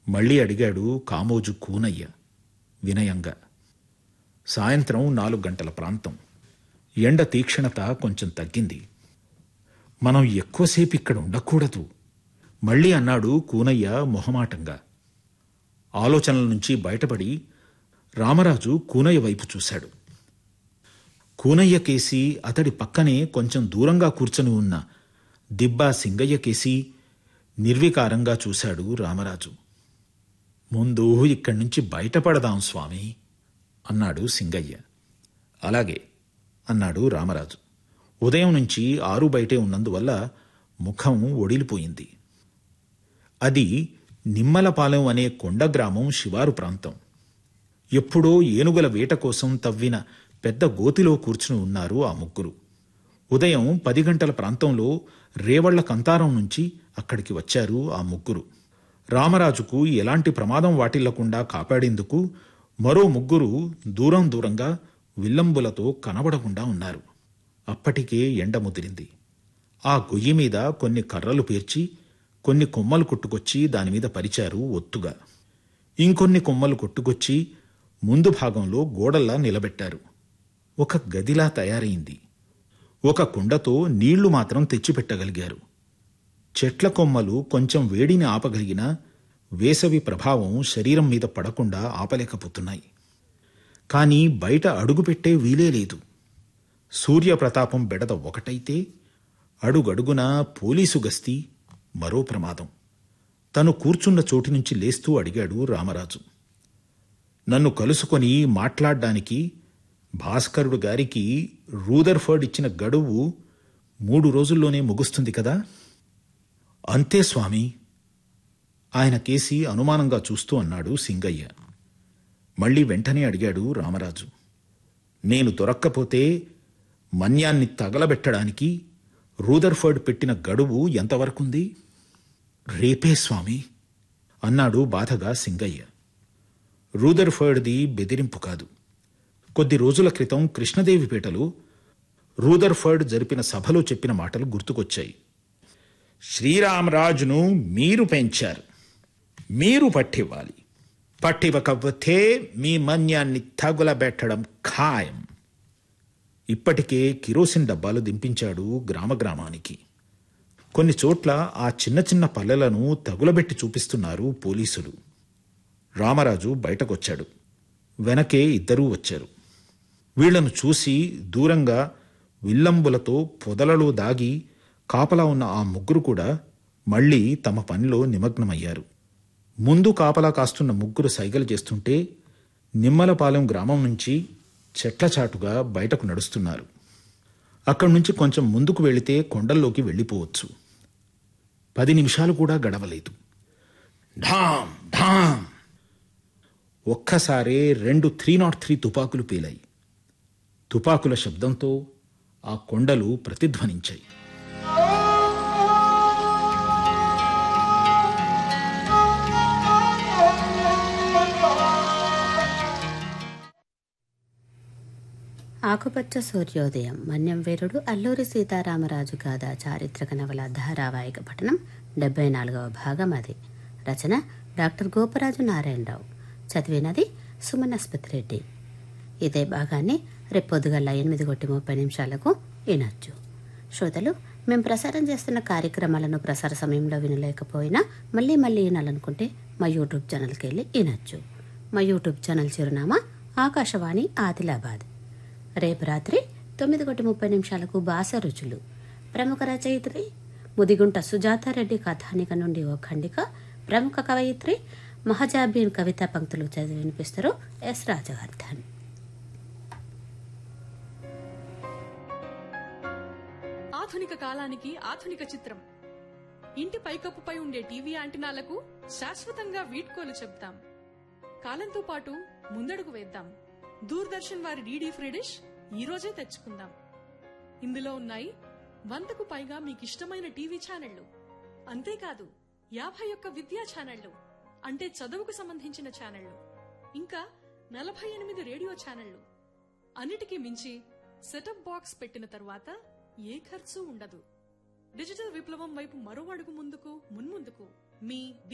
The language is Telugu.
మళ్ళీ అడిగాడు కామోజు కూనయ్య వినయంగా సాయంత్రం నాలుగు గంటల ప్రాంతం ఎండ తీక్షణత కొంచెం తగ్గింది మనం ఎక్కువసేపు ఇక్కడ ఉండకూడదు మళ్ళీ అన్నాడు కూనయ్య మొహమాటంగా ఆలోచనల నుంచి బయటపడి రామరాజు కూనయ్య వైపు చూశాడు కూనయ్య కేసి అతడి పక్కనే కొంచెం దూరంగా కూర్చొని ఉన్న దిబ్బా సింగయ్య కేసి నిర్వికారంగా చూశాడు రామరాజు ముందు ఇక్కడి నుంచి బయటపడదాం స్వామి అన్నాడు సింగయ్య అలాగే అన్నాడు రామరాజు ఉదయం నుంచి ఆరు బయటే ఉన్నందువల్ల ముఖం ఒడిలిపోయింది అది నిమ్మలపాలెం అనే కొండ గ్రామం శివారు ప్రాంతం ఎప్పుడో ఏనుగుల వేట కోసం తవ్విన పెద్ద గోతిలో కూర్చుని ఉన్నారు ఆ ముగ్గురు ఉదయం పది గంటల ప్రాంతంలో రేవళ్ల కంతారం నుంచి అక్కడికి వచ్చారు ఆ ముగ్గురు రామరాజుకు ఎలాంటి ప్రమాదం వాటిల్లకుండా కాపాడేందుకు మరో ముగ్గురు దూరం దూరంగా విల్లంబులతో కనబడకుండా ఉన్నారు అప్పటికే ఎండ ముదిరింది ఆ గొయ్యి మీద కొన్ని కర్రలు పేర్చి కొన్ని కొమ్మలు కొట్టుకొచ్చి దానిమీద పరిచారు ఒత్తుగా ఇంకొన్ని కొమ్మలు కొట్టుకొచ్చి ముందు భాగంలో గోడల్లా నిలబెట్టారు ఒక గదిలా తయారైంది ఒక కుండతో నీళ్లు మాత్రం తెచ్చిపెట్టగలిగారు చెట్ల కొమ్మలు కొంచెం వేడిని ఆపగలిగినా వేసవి ప్రభావం శరీరం మీద పడకుండా ఆపలేకపోతున్నాయి కానీ బయట అడుగుపెట్టే వీలే లేదు సూర్యప్రతాపం బెడద ఒకటైతే అడుగడుగునా పోలీసు గస్తీ మరో ప్రమాదం తను కూర్చున్న చోటు నుంచి లేస్తూ అడిగాడు రామరాజు నన్ను కలుసుకొని మాట్లాడ్డానికి భాస్కరుడు గారికి రూదర్ఫర్డ్ ఇచ్చిన గడువు మూడు రోజుల్లోనే ముగుస్తుంది కదా అంతే స్వామి ఆయన కేసి అనుమానంగా చూస్తూ అన్నాడు సింగయ్య మళ్ళీ వెంటనే అడిగాడు రామరాజు నేను దొరక్కపోతే మన్యాన్ని తగలబెట్టడానికి రూదర్ఫర్డ్ పెట్టిన గడువు ఎంతవరకుంది రేపే స్వామి అన్నాడు బాధగా సింగయ్య రూదర్ఫర్డ్ది బెదిరింపు కాదు కొద్ది రోజుల క్రితం కృష్ణదేవిపేటలో రూదర్ఫర్డ్ జరిపిన సభలో చెప్పిన మాటలు గుర్తుకొచ్చాయి శ్రీరామరాజును మీరు పెంచారు మీరు పట్టివ్వాలి పట్టివ్వకపోతే మీ మన్యాన్ని తగులబెట్టడం ఖాయం ఇప్పటికే కిరోసిన్ డబ్బాలు దింపించాడు గ్రామ గ్రామానికి కొన్ని చోట్ల ఆ చిన్న చిన్న పల్లెలను తగులబెట్టి చూపిస్తున్నారు పోలీసులు రామరాజు బయటకొచ్చాడు వెనకే ఇద్దరూ వచ్చారు వీళ్లను చూసి దూరంగా విల్లంబులతో పొదలలో దాగి కాపలా ఉన్న ఆ ముగ్గురు కూడా మళ్ళీ తమ పనిలో నిమగ్నమయ్యారు ముందు కాపలా కాస్తున్న ముగ్గురు సైగలు చేస్తుంటే నిమ్మలపాలెం గ్రామం నుంచి చెట్ల చాటుగా బయటకు నడుస్తున్నారు అక్కడి నుంచి కొంచెం ముందుకు వెళితే కొండల్లోకి వెళ్ళిపోవచ్చు పది నిమిషాలు కూడా గడవలేదు ఢామ్ ఢామ్ ఒక్కసారే రెండు త్రీ నాట్ త్రీ తుపాకులు పేలాయి తుపాకుల శబ్దంతో ఆ కొండలు ప్రతిధ్వనించాయి ఆకుపచ్చ సూర్యోదయం మన్యం వీరుడు అల్లూరి సీతారామరాజు గాథ చారిత్రక నవల ధారావాహిక పఠనం డెబ్బై నాలుగవ భాగం అది రచన డాక్టర్ గోపరాజు నారాయణరావు చదివినది సుమనస్పతి రెడ్డి ఇదే భాగాన్ని రేపు పొద్దుగల ఎనిమిది కొట్టి ముప్పై నిమిషాలకు వినొచ్చు శ్రోతలు మేము ప్రసారం చేస్తున్న కార్యక్రమాలను ప్రసార సమయంలో వినలేకపోయినా మళ్ళీ మళ్ళీ వినాలనుకుంటే మా యూట్యూబ్ ఛానల్కి వెళ్ళి వినొచ్చు మా యూట్యూబ్ ఛానల్ చిరునామా ఆకాశవాణి ఆదిలాబాద్ రేపు రాత్రి తొమ్మిది కొట్టి ముప్పై నిమిషాలకు బాస రుచులు ప్రముఖ రచయిత్రి ముదిగుంట సుజాతారెడ్డి కథానిక నుండి ఓ ఖండిక ప్రముఖ కవయిత్రి మహజాబీన్ కవితా పంక్తులు చదివి వినిపిస్తారు ఎస్ రాజవర్ధన్ ఆధునిక కాలానికి ఆధునిక చిత్రం ఇంటి పైకప్పుపై ఉండే టీవీ యాంటినాలకు శాశ్వతంగా వీడ్కోలు చెప్తాం కాలంతో పాటు ముందడుగు వేద్దాం దూరదర్శన్ వారి డీడీ ఫ్రీ డిష్ ఈ రోజే తెచ్చుకుందాం ఇందులో ఉన్నాయి వందకు పైగా మీకిష్టమైన టీవీ ఛానళ్లు అంతేకాదు యాభై ఒక్క విద్యా ఛానళ్లు అంటే చదువుకు సంబంధించిన ఛానళ్లు ఇంకా నలభై ఎనిమిది రేడియో ఛానళ్లు అన్నిటికీ మించి సెటప్ బాక్స్ పెట్టిన తరువాత ఏ ఖర్చు ఉండదు డిజిటల్ విప్లవం వైపు మరో అడుగు ముందుకు మున్ముందుకు మీ